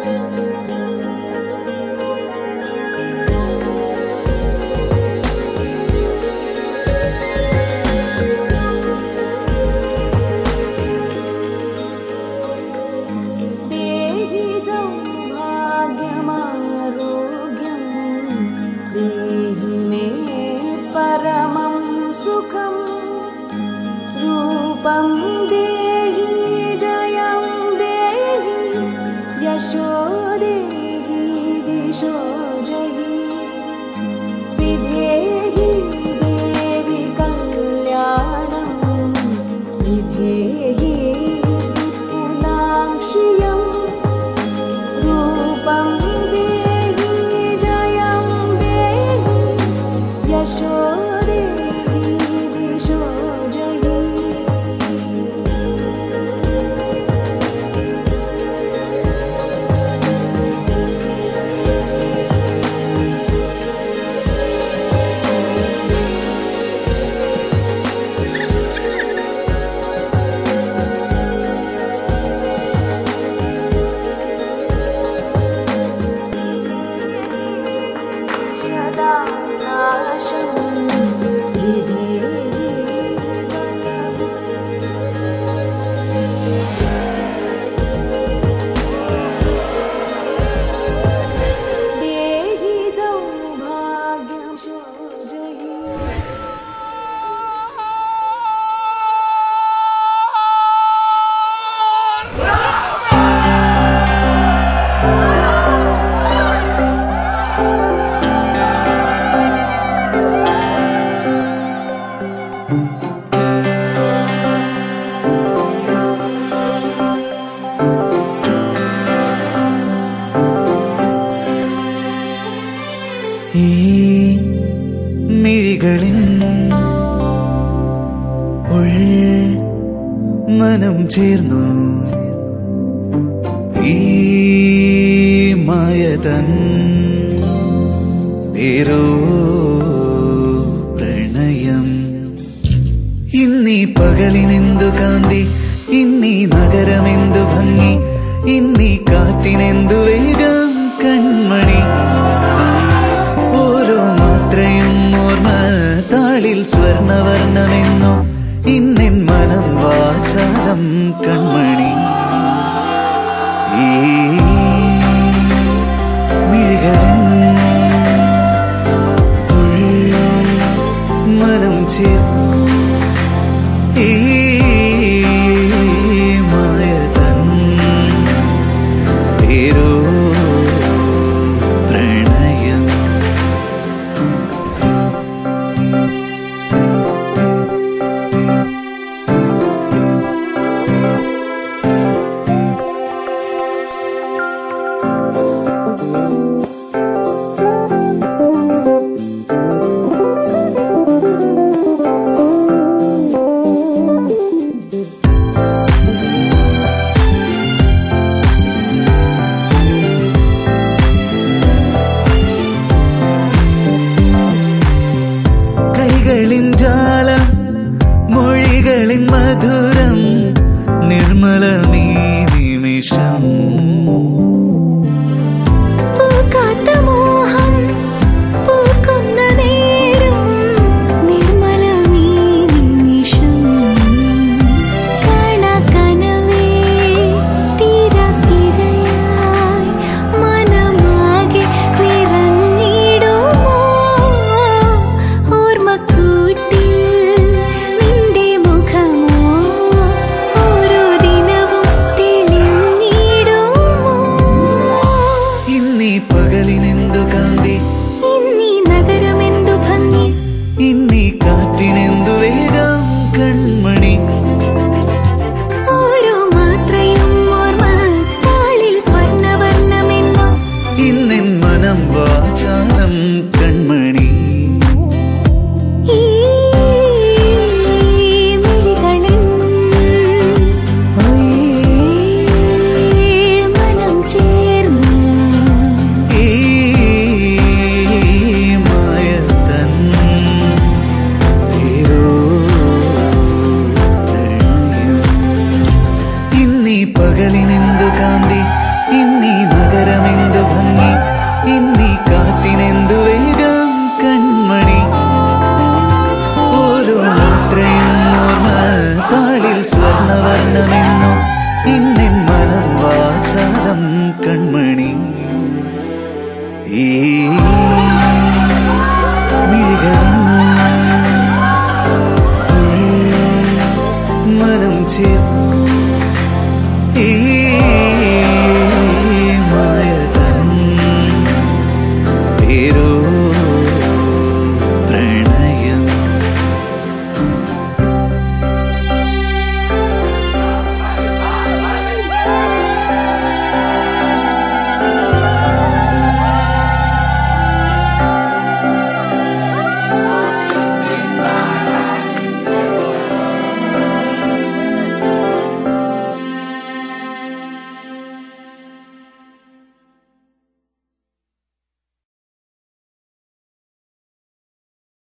देहि सौभाग्यमारोग्यं देहि मे परमं सुखं रूपं देहि जयं देहि यशो देहि दिशो जहि विधेहि देवि कल्याणं विधेहि विपुलां श्रियं रूपं देहि जयं देहि यशो देहि दिशो जहि सदा नाशं विधेहि बलम् देहि सौभाग्यं जहि ഈ മിഴികളിൻ ഉൾ മനം ചേർന്നു ഈ മായതൻ പേരോ പ്രണയം ഇന്നീ പകലിനെന്തു കാന്തി ഇന്നീ നഗരമെന്തു ഭംഗി ഇന്നീ കാറ്റിനെന്തു വേഗം കൺമണി ഓരോ മാത്രയും ഓർമ്മ താളിൽ സ്വർണവർണ്ണമെന്നോ ഇന്നെൻ മനം വാചാലം കൺമണി ഈ മിഴികളിൻ ഉൾ മനം ചേർന്നു ഈ മായതൻ പേരോ പ്രണയം കൈകളിൻ ജാലം മൊഴികളിൻ മധുരം നിർമ്മലമീ നിമിഷം പൂക്കാത്ത മോഹം പൂക്കുന്ന നേരം നിർമ്മലമീ നിമിഷം കണകനവേ തിര തിരയായി മനമാകെ നിറഞ്ഞിടുമോ ഓർമ്മക്കൂട്ടിൽ നിന്റെ മുഖമോ ഓരോ ദിനവും തെളിഞ്ഞിടുമോ ഇന്നീ പകലിനെന്തു കാന്തി ഇന്നീ നഗരമെന്തു ഭംഗി ഇന്നീ കാറ്റിനെന്തു വേഗം കൺമണി ഓരോ മാത്രയും ഓർമ്മ താളിൽ സ്വർണവർണ്ണമെന്നോ ഇന്നെൻ മനം വാചാലം കൺമണി ഈ മിഴികളിൻ മനം ചേർന്ന് ഈ മായതൻ പേരോ പ്രണയം ഇന്നീ പകലിനെന്തു കാന്തി ഇന്നീ നഗര സ്വരമെന്തു ഭംഗി ഇന്നീ കാറ്റിനെന്തു വേഗം കൺമണി ഓരോ മാത്രയും ഓർമ്മ താളിൽ സ്വർണവർണ്ണമെന്നോ ഇന്നിൻ മനം വാചാലം കൺമണി ഈ മിഴികളും മനം ചേർന്നു ഈ